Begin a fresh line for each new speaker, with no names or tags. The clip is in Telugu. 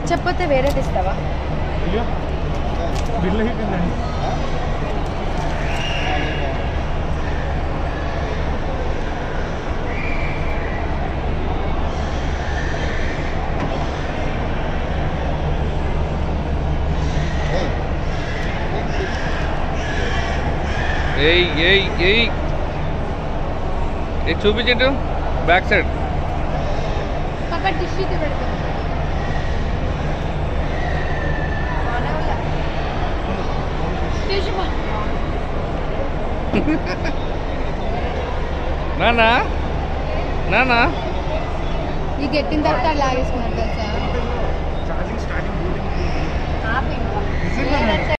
నచ్చకపోతే వేరేది ఇస్తావా
అయ్యో బిల్ అయిపోయిందండి
ఏయ్ ఏయ్ ఏయ్ ఏ చూపించట్టు బ్యాక్ సైడ్
పాప టిష్యూ పెడతాం
నానా నానా
ఈ గెట్టిన తర్వాత లాగేసుకున్నారు తెలుసా
ఛార్జింగ్ స్టార్టింగ్
ఆపి
నిజంగానా?